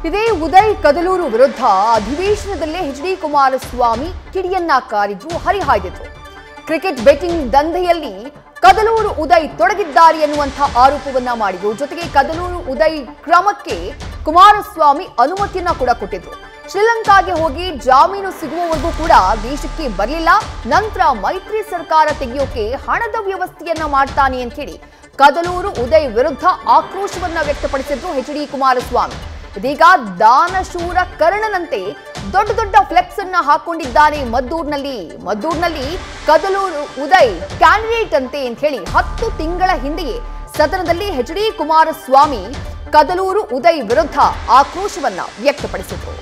ಇದೇ ಉದಯ್ ಕದಲೂರು ವಿರುದ್ಧ ಅಧಿವೇಶನದಲ್ಲೇ ಎಚ್ ಡಿ ಕುಮಾರಸ್ವಾಮಿ ಕಿಡಿಯನ್ನ ಕಾರಿದ್ರು ಹರಿಹಾಯ್ದಿದ್ರು ಕ್ರಿಕೆಟ್ ಬೆಟ್ಟಿಂಗ್ ದಂಧೆಯಲ್ಲಿ ಕದಲೂರು ಉದಯ್ ತೊಡಗಿದ್ದಾರೆ ಎನ್ನುವಂಥ ಆರೋಪವನ್ನ ಮಾಡಿದ್ರು ಜೊತೆಗೆ ಕದಲೂರು ಉದಯ್ ಕ್ರಮಕ್ಕೆ ಕುಮಾರಸ್ವಾಮಿ ಅನುಮತಿಯನ್ನ ಕೂಡ ಕೊಟ್ಟಿದ್ರು ಶ್ರೀಲಂಕಾಗೆ ಹೋಗಿ ಜಾಮೀನು ಸಿಗುವವರೆಗೂ ಕೂಡ ದೇಶಕ್ಕೆ ಬರಲಿಲ್ಲ ನಂತರ ಮೈತ್ರಿ ಸರ್ಕಾರ ತೆಗೆಯೋಕೆ ಹಣದ ವ್ಯವಸ್ಥೆಯನ್ನ ಮಾಡ್ತಾನೆ ಅಂತ ಹೇಳಿ ಕದಲೂರು ಉದಯ್ ವಿರುದ್ಧ ಆಕ್ರೋಶವನ್ನ ವ್ಯಕ್ತಪಡಿಸಿದ್ರು ಎಚ್ ಡಿ ಕುಮಾರಸ್ವಾಮಿ ಇದೀಗ ದಾನಶೂರ ಕರ್ಣನಂತೆ ದೊಡ್ಡ ದೊಡ್ಡ ಫ್ಲೆಕ್ಸ್ ಅನ್ನ ಹಾಕೊಂಡಿದ್ದಾನೆ ಮದ್ದೂರ್ನಲ್ಲಿ ಮದ್ದೂರ್ನಲ್ಲಿ ಕದಲೂರು ಉದಯ್ ಕ್ಯಾಂಡಿಡೇಟ್ ಅಂತೆ ಅಂತ ಹೇಳಿ ಹತ್ತು ತಿಂಗಳ ಹಿಂದೆಯೇ ಸದನದಲ್ಲಿ ಎಚ್ ಡಿ ಕುಮಾರಸ್ವಾಮಿ ಕದಲೂರು ಉದಯ್ ವಿರುದ್ಧ ಆಕ್ರೋಶವನ್ನ ವ್ಯಕ್ತಪಡಿಸಿದ್ರು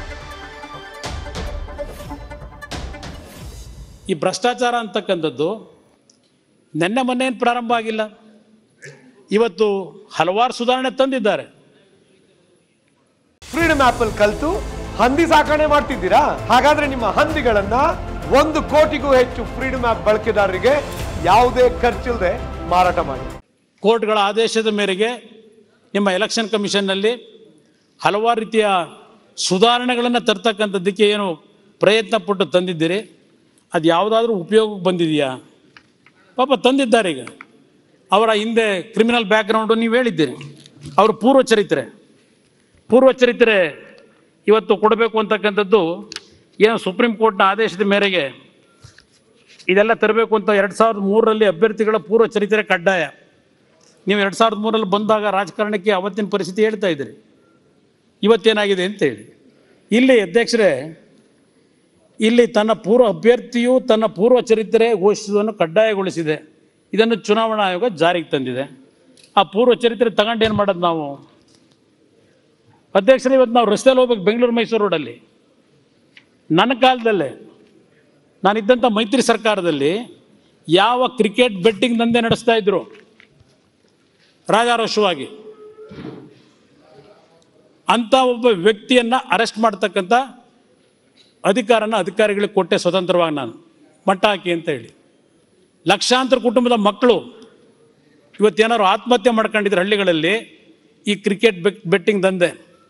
ಈ ಭ್ರಷ್ಟಾಚಾರ ಅಂತಕ್ಕಂಥದ್ದು ನೆನ್ನೆ ಮೊನ್ನೆ ಏನು ಪ್ರಾರಂಭ ಆಗಿಲ್ಲ ಇವತ್ತು ಹಲವಾರು ಸುಧಾರಣೆ ತಂದಿದ್ದಾರೆ ಫ್ರೀಡಮ್ ಆಪ್ ಅಲ್ಲಿ ಕಲ್ತು ಹಂದಿ ಸಾಕಣೆ ಮಾಡ್ತಿದ್ದೀರಾ ಹಾಗಾದ್ರೆ ನಿಮ್ಮ ಹಂದಿಗಳನ್ನ ಒಂದು ಕೋಟಿಗೂ ಹೆಚ್ಚು ಫ್ರೀಡಮ್ ಆಪ್ ಬಳಕೆದಾರರಿಗೆ ಯಾವುದೇ ಖರ್ಚಿಲ್ಲದೆ ಮಾರಾಟ ಮಾಡಿ ಕೋರ್ಟ್ಗಳ ಆದೇಶದ ಮೇರೆಗೆ ನಿಮ್ಮ ಎಲೆಕ್ಷನ್ ಕಮಿಷನ್ನಲ್ಲಿ ಹಲವಾರು ರೀತಿಯ ಸುಧಾರಣೆಗಳನ್ನು ತರ್ತಕ್ಕಂಥದ್ದಕ್ಕೆ ಏನು ಪ್ರಯತ್ನ ಪಟ್ಟು ತಂದಿದ್ದೀರಿ ಅದು ಯಾವುದಾದ್ರೂ ಉಪಯೋಗಕ್ಕೆ ಬಂದಿದೆಯಾ ಪಾಪ ತಂದಿದ್ದಾರೆ ಈಗ ಅವರ ಹಿಂದೆ ಕ್ರಿಮಿನಲ್ ಬ್ಯಾಕ್ಗ್ರೌಂಡು ನೀವು ಹೇಳಿದ್ದೀರಿ ಅವ್ರ ಪೂರ್ವ ಚರಿತ್ರೆ ಪೂರ್ವ ಚರಿತ್ರೆ ಇವತ್ತು ಕೊಡಬೇಕು ಅಂತಕ್ಕಂಥದ್ದು ಏನು ಸುಪ್ರೀಂ ಕೋರ್ಟ್ನ ಆದೇಶದ ಮೇರೆಗೆ ಇದೆಲ್ಲ ತರಬೇಕು ಅಂತ ಎರಡು ಸಾವಿರದ ಮೂರರಲ್ಲಿ ಅಭ್ಯರ್ಥಿಗಳ ಪೂರ್ವ ಚರಿತ್ರೆ ಕಡ್ಡಾಯ ನೀವು ಎರಡು ಸಾವಿರದ ಮೂರರಲ್ಲಿ ಬಂದಾಗ ರಾಜಕಾರಣಕ್ಕೆ ಅವತ್ತಿನ ಪರಿಸ್ಥಿತಿ ಹೇಳ್ತಾ ಇದ್ದೀರಿ ಇವತ್ತೇನಾಗಿದೆ ಅಂತೇಳಿ ಇಲ್ಲಿ ಅಧ್ಯಕ್ಷರೇ ಇಲ್ಲಿ ತನ್ನ ಪೂರ್ವ ಅಭ್ಯರ್ಥಿಯು ತನ್ನ ಪೂರ್ವ ಚರಿತ್ರೆ ಘೋಷಿಸುವುದನ್ನು ಕಡ್ಡಾಯಗೊಳಿಸಿದೆ ಇದನ್ನು ಚುನಾವಣಾ ಆಯೋಗ ಜಾರಿಗೆ ತಂದಿದೆ ಆ ಪೂರ್ವ ಚರಿತ್ರೆ ತಗೊಂಡು ಏನು ಮಾಡೋದು ನಾವು ಅಧ್ಯಕ್ಷರೇ ಇವತ್ತು ನಾವು ರಸ್ತೆಯಲ್ಲಿ ಹೋಗ್ಬೇಕು ಬೆಂಗಳೂರು ಮೈಸೂರು ರೋಡಲ್ಲಿ ನನ್ನ ಕಾಲದಲ್ಲೇ ನಾನಿದ್ದಂಥ ಮೈತ್ರಿ ಸರ್ಕಾರದಲ್ಲಿ ಯಾವ ಕ್ರಿಕೆಟ್ ಬೆಟ್ಟಿಂಗ್ ದಂಧೆ ನಡೆಸ್ತಾ ಇದ್ರು ರಾಜಾರೋಷವಾಗಿ ಅಂಥ ಒಬ್ಬ ವ್ಯಕ್ತಿಯನ್ನು ಅರೆಸ್ಟ್ ಮಾಡ್ತಕ್ಕಂಥ ಅಧಿಕಾರನ ಅಧಿಕಾರಿಗಳಿಗೆ ಕೊಟ್ಟೆ ಸ್ವತಂತ್ರವಾಗಿ ನಾನು ಮಟ್ಟ ಹಾಕಿ ಅಂತ ಹೇಳಿ ಲಕ್ಷಾಂತರ ಕುಟುಂಬದ ಮಕ್ಕಳು ಇವತ್ತೇನಾದ್ರು ಆತ್ಮಹತ್ಯೆ ಮಾಡ್ಕೊಂಡಿದ್ರು ಹಳ್ಳಿಗಳಲ್ಲಿ ಈ ಕ್ರಿಕೆಟ್ ಬೆಟ್ ಬೆಟ್ಟಿಂಗ್ ದಂಧೆ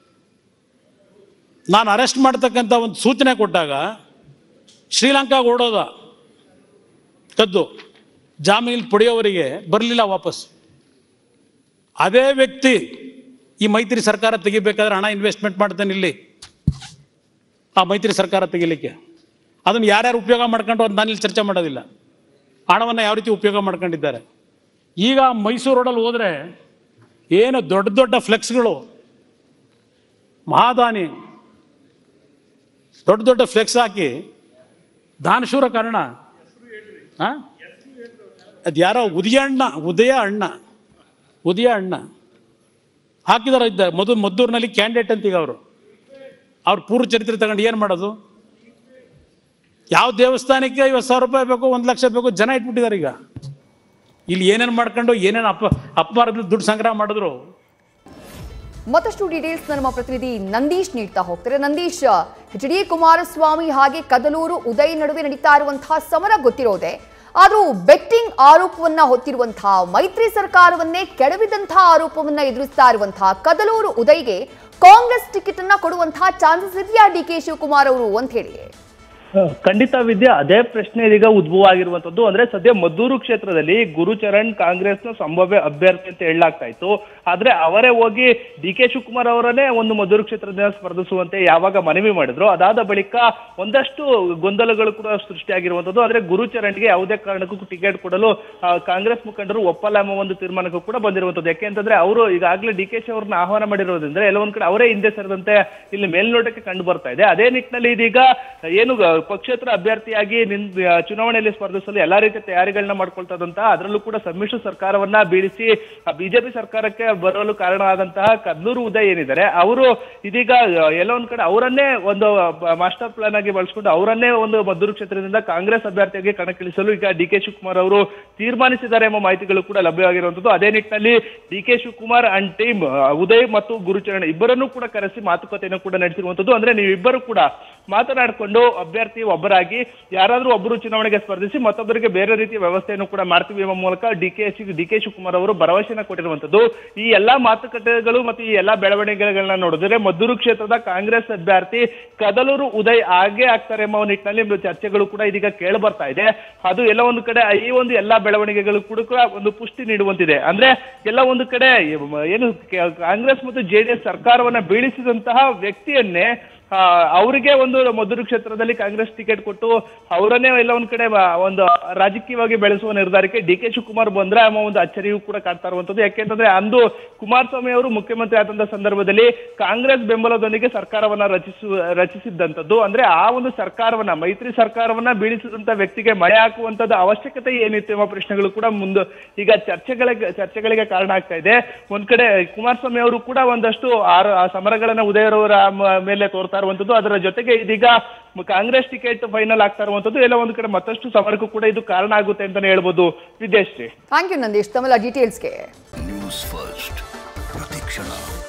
ನಾನು ಅರೆಸ್ಟ್ ಮಾಡ್ತಕ್ಕಂಥ ಒಂದು ಸೂಚನೆ ಕೊಟ್ಟಾಗ ಶ್ರೀಲಂಕಾಗೆ ಓಡೋದ ಕದ್ದು ಜಾಮೀನು ಪಡೆಯೋವರಿಗೆ ಬರಲಿಲ್ಲ ವಾಪಸ್ ಅದೇ ವ್ಯಕ್ತಿ ಈ ಮೈತ್ರಿ ಸರ್ಕಾರ ತೆಗಿಬೇಕಾದ್ರೆ ಹಣ ಇನ್ವೆಸ್ಟ್ಮೆಂಟ್ ಮಾಡ್ತಾನೆ ಇಲ್ಲಿ ಆ ಮೈತ್ರಿ ಸರ್ಕಾರ ತೆಗಿಲಿಕ್ಕೆ ಅದನ್ನು ಯಾರ್ಯಾರು ಉಪಯೋಗ ಮಾಡ್ಕೊಂಡು ಅಂತ ನಾನಿಲ್ಲಿ ಚರ್ಚೆ ಮಾಡೋದಿಲ್ಲ ಹಣವನ್ನು ಯಾವ ರೀತಿ ಉಪಯೋಗ ಮಾಡ್ಕೊಂಡಿದ್ದಾರೆ ಈಗ ಮೈಸೂರು ರೋಡಲ್ಲಿ ಹೋದರೆ ಏನು ದೊಡ್ಡ ದೊಡ್ಡ ಫ್ಲೆಕ್ಸ್ಗಳು ಮಹಾದಾನಿ ದೊಡ್ಡ ದೊಡ್ಡ ಫ್ಲೆಕ್ಸ್ ಹಾಕಿ ದಾನಶೂರ ಕಾರಣ ಅದು ಯಾರೋ ಉದಯ ಅಣ್ಣ ಉದಯ ಅಣ್ಣ ಉದಯ ಅಣ್ಣ ಹಾಕಿದಾರ ಇದ್ದಾರೆ ಮಧು ಮದ್ದೂರಿನಲ್ಲಿ ಕ್ಯಾಂಡಿಡೇಟ್ ಅಂತ ಈಗ ಅವರು ಅವ್ರ ಪೂರ್ವ ಚರಿತ್ರೆ ತಗೊಂಡು ಏನು ಮಾಡೋದು ಯಾವ ದೇವಸ್ಥಾನಕ್ಕೆ ಐವತ್ತು ಸಾವಿರ ರೂಪಾಯಿ ಬೇಕು ಒಂದು ಲಕ್ಷ ಬೇಕು ಜನ ಇಟ್ಬಿಟ್ಟಿದ್ದಾರೆ ಈಗ ಇಲ್ಲಿ ಏನೇನು ಮಾಡ್ಕೊಂಡು ಏನೇನು ಅಪ್ಪ ಅಪಮಾರದಲ್ಲಿ ದುಡ್ಡು ಸಂಗ್ರಹ ಮಾಡಿದ್ರು ಮತ್ತಷ್ಟು ಡೀಟೇಲ್ಸ್ ನಮ್ಮ ಪ್ರತಿನಿಧಿ ನಂದೀಶ್ ನೀಡ್ತಾ ಹೋಗ್ತಾರೆ ನಂದೀಶ್ ಎಚ್ ಡಿ ಕುಮಾರಸ್ವಾಮಿ ಹಾಗೆ ಕದಲೂರು ಉದಯ್ ನಡುವೆ ನಡೀತಾ ಇರುವಂತಹ ಸಮರ ಗೊತ್ತಿರೋದೆ ಆದ್ರೂ ಬೆಟ್ಟಿಂಗ್ ಆರೋಪವನ್ನ ಹೊತ್ತಿರುವಂತಹ ಮೈತ್ರಿ ಸರ್ಕಾರವನ್ನೇ ಕೆಡವಿದಂತಹ ಆರೋಪವನ್ನ ಎದುರಿಸ್ತಾ ಇರುವಂತಹ ಕದಲೂರು ಉದಯ್ಗೆ ಕಾಂಗ್ರೆಸ್ ಟಿಕೆಟ್ ಅನ್ನ ಕೊಡುವಂತಹ ಚಾನ್ಸಸ್ ಇದೆಯಾ ಡಿ ಕೆ ಶಿವಕುಮಾರ್ ಅವರು ಅಂತ ಹೇಳಿ ಖಂಡಿತ ವಿದ್ಯೆ ಅದೇ ಪ್ರಶ್ನೆ ಇದೀಗ ಉದ್ಭವ ಆಗಿರುವಂತದ್ದು ಅಂದ್ರೆ ಸದ್ಯ ಮದ್ದೂರು ಕ್ಷೇತ್ರದಲ್ಲಿ ಗುರುಚರಣ್ ಕಾಂಗ್ರೆಸ್ನ ಸಂಭಾವ್ಯ ಅಭ್ಯರ್ಥಿ ಅಂತ ಹೇಳಲಾಗ್ತಾ ಇತ್ತು ಆದ್ರೆ ಅವರೇ ಹೋಗಿ ಡಿ ಕೆ ಶಿವಕುಮಾರ್ ಅವರನ್ನೇ ಒಂದು ಮದ್ದೂರು ಕ್ಷೇತ್ರದಿಂದ ಸ್ಪರ್ಧಿಸುವಂತೆ ಯಾವಾಗ ಮನವಿ ಮಾಡಿದ್ರು ಅದಾದ ಬಳಿಕ ಒಂದಷ್ಟು ಗೊಂದಲಗಳು ಕೂಡ ಸೃಷ್ಟಿಯಾಗಿರುವಂತದ್ದು ಆದ್ರೆ ಗುರುಚರಣ್ಗೆ ಯಾವುದೇ ಕಾರಣಕ್ಕೂ ಟಿಕೆಟ್ ಕೊಡಲು ಆ, ಕಾಂಗ್ರೆಸ್ ಮುಖಂಡರು ಒಪ್ಪಲ್ಲ ಎಂಬ ಒಂದು ತೀರ್ಮಾನಕ್ಕೂ ಕೂಡ ಬಂದಿರುವಂತದ್ದು ಯಾಕೆ ಅಂತಂದ್ರೆ ಅವರು ಈಗಾಗಲೇ ಡಿ ಕೆ ಶಿ ಅವ್ರನ್ನ ಆಹ್ವಾನ ಮಾಡಿರೋದ್ರಿಂದ ಎಲ್ಲ ಒಂದ್ ಕಡೆ ಅವರೇ ಹಿಂದೆ ಸರಿದಂತೆ ಇಲ್ಲಿ ಮೇಲ್ನೋಟಕ್ಕೆ ಕಂಡು ಬರ್ತಾ ಇದೆ ಅದೇ ನಿಟ್ಟಿನಲ್ಲಿ ಇದೀಗ ಏನು ಗ- ಪಕ್ಷೇತರ ಅಭ್ಯರ್ಥಿಯಾಗಿ ನಿನ್ ಆ, ಚುನಾವಣೆಯಲ್ಲಿ ಸ್ಪರ್ಧಿಸಲು ಎಲ್ಲಾ ರೀತಿಯ ತಯಾರಿಗಳನ್ನ ಮಾಡ್ಕೊಳ್ತಾ ಇದ್ದಂತಹ ಅದರಲ್ಲೂ ಕೂಡ ಸಮ್ಮಿಶ್ರ ಸರ್ಕಾರವನ್ನ ಬೀಳಿಸಿ ಬಿಜೆಪಿ ಸರ್ಕಾರಕ್ಕೆ ಬರಲು ಕಾರಣ ಆದಂತಹ ಕದ್ಲೂರು ಉದಯ್ ಏನಿದ್ದಾರೆ ಅವರು ಇದೀಗ ಆ, ಎಲ್ಲೋ ಒಂದ್ ಕಡೆ ಅವರನ್ನೇ ಒಂದು ಮಾಸ್ಟರ್ ಪ್ಲಾನ್ ಆಗಿ ಬಳಸ್ಕೊಂಡು ಅವರನ್ನೇ ಒಂದು ಮದ್ದೂರು ಕ್ಷೇತ್ರದಿಂದ ಕಾಂಗ್ರೆಸ್ ಅಭ್ಯರ್ಥಿಯಾಗಿ ಕಣಕ್ಕಿಳಿಸಲು ಈಗ ಡಿ ಕೆ ಶಿವಕುಮಾರ್ ಅವರು ತೀರ್ಮಾನಿಸಿದ್ದಾರೆ ಎಂಬ ಮಾಹಿತಿಗಳು ಕೂಡ ಲಭ್ಯವಾಗಿರುವಂತದ್ದು ಅದೇ ನಿಟ್ಟಿನಲ್ಲಿ D K Shivakumar and team Uday ಮತ್ತು ಗುರುಚರಣ್ ಇಬ್ಬರನ್ನೂ ಕೂಡ ಕರೆಸಿ ಮಾತುಕತೆಯನ್ನು ಕೂಡ ನಡೆಸಿರುವಂತದ್ದು ಅಂದ್ರೆ ನೀವಿಬ್ಬರು ಕೂಡ ಮಾತನಾಡಿಕೊಂಡು ಅಭ್ಯರ್ಥಿ ಅಭ್ಯರ್ಥಿ ಒಬ್ಬರಾಗಿ ಯಾರಾದ್ರೂ ಒಬ್ಬರು ಚುನಾವಣೆಗೆ ಸ್ಪರ್ಧಿಸಿ ಮತ್ತೊಬ್ಬರಿಗೆ ಬೇರೆ ರೀತಿಯ ವ್ಯವಸ್ಥೆಯನ್ನು ಕೂಡ ಮಾಡ್ತೀವಿ ಎಂಬ ಮೂಲಕ D K D K Shivakumar ಅವರು ಭರವಸೆನ ಕೊಟ್ಟಿರುವಂತದ್ದು ಈ ಎಲ್ಲಾ ಮಾತುಕತೆಗಳು ಮತ್ತು ಈ ಎಲ್ಲಾ ಬೆಳವಣಿಗೆಗಳನ್ನ ನೋಡಿದ್ರೆ ಮದ್ದೂರು ಕ್ಷೇತ್ರದ ಕಾಂಗ್ರೆಸ್ ಅಭ್ಯರ್ಥಿ ಕದಲೂರು ಉದಯ್ ಆಗೇ ಆಗ್ತಾರೆ ಎಂಬ ನಿಟ್ಟಿನಲ್ಲಿ ಒಂದು ಚರ್ಚೆಗಳು ಕೂಡ ಇದೀಗ ಕೇಳಿ ಬರ್ತಾ ಇದೆ ಅದು ಎಲ್ಲ ಒಂದು ಕಡೆ ಈ ಒಂದು ಎಲ್ಲಾ ಬೆಳವಣಿಗೆಗಳು ಕೂಡ ಕೂಡ ಒಂದು ಪುಷ್ಟಿ ನೀಡುವಂತಿದೆ ಅಂದ್ರೆ ಎಲ್ಲ ಒಂದು ಕಡೆ ಏನು ಕೆ- ಕಾಂಗ್ರೆಸ್ ಮತ್ತು ಜೆಡಿಎಸ್ ಸರ್ಕಾರವನ್ನ ಬೀಳಿಸಿದಂತಹ ವ್ಯಕ್ತಿಯನ್ನೇ ಆ, ಅವರಿಗೆ ಒಂದು ಮಧುರು ಕ್ಷೇತ್ರದಲ್ಲಿ ಕಾಂಗ್ರೆಸ್ ಟಿಕೆಟ್ ಕೊಟ್ಟು ಅವರನ್ನೇ ಎಲ್ಲ ಒಂದ್ ಕಡೆ ವ- ಒಂದು ರಾಜಕೀಯವಾಗಿ ಬೆಳೆಸುವ ನಿರ್ಧಾರಕ್ಕೆ ಡಿ ಕೆ ಶಿವಕುಮಾರ್ ಬಂದ್ರೆ ಎಂಬ ಒಂದು ಅಚ್ಚರಿಯೂ ಕೂಡ ಕಾಡ್ತಾ ಇರುವಂತದ್ದು ಯಾಕೆಂತಂದ್ರೆ ಅಂದು ಕುಮಾರಸ್ವಾಮಿ ಅವರು ಮುಖ್ಯಮಂತ್ರಿ ಆದಂತ ಸಂದರ್ಭದಲ್ಲಿ ಕಾಂಗ್ರೆಸ್ ಬೆಂಬಲದೊಂದಿಗೆ ಸರ್ಕಾರವನ್ನ ರಚಿಸು ರಚಿಸಿದ್ದಂಥದ್ದು ಅಂದ್ರೆ ಆ ಒಂದು ಸರ್ಕಾರವನ್ನ ಮೈತ್ರಿ ಸರ್ಕಾರವನ್ನ ಬೀಳಿಸಿದಂತ ವ್ಯಕ್ತಿಗೆ ಮಳೆ ಹಾಕುವಂತದ್ದು ಅವಶ್ಯಕತೆ ಏನಿತ್ತು ಎಂಬ ಪ್ರಶ್ನೆಗಳು ಕೂಡ ಮುಂದೆ ಈಗ ಚರ್ಚೆಗಳಿಗೆ ಚರ್ಚೆಗಳಿಗೆ ಕಾರಣ ಆಗ್ತಾ ಇದೆ ಒಂದ್ ಕಡೆ ಕುಮಾರಸ್ವಾಮಿ ಅವರು ಕೂಡ ಒಂದಷ್ಟು ಆರ- ಆ ಸಮರಗಳನ್ನ ಉದಯರವರ ಮ- ಮೇಲೆ ತೋರ್ತಾ ಇರುವಂತದ್ದು ಅದರ ಜೊತೆಗೆ ಇದೀಗ ಮ- ಕಾಂಗ್ರೆಸ್ ಟಿಕೆಟ್ ಫೈನಲ್ ಆಗ್ತಾ ಇರುವಂತದ್ದು ಎಲ್ಲ ಒಂದು ಕಡೆ ಮತ್ತಷ್ಟು ಸಮರಕ್ಕೂ ಕೂಡ ಇದು ಕಾರಣ ಆಗುತ್ತೆ ಅಂತಾನೆ ಹೇಳ್ಬೋದು ವಿದ್ಯಾಶ್ರೀ ಥ್ಯಾಂಕ್ ಯು ನಂದೀಶ್ ತಮ್ಮೆಲ್ಲ ಡೀಟೇಲ್ಸ್ಗೆ ನ್ಯೂಸ್ ಫಸ್ಟ್ ಪ್ರತಿಕ್ಷಣ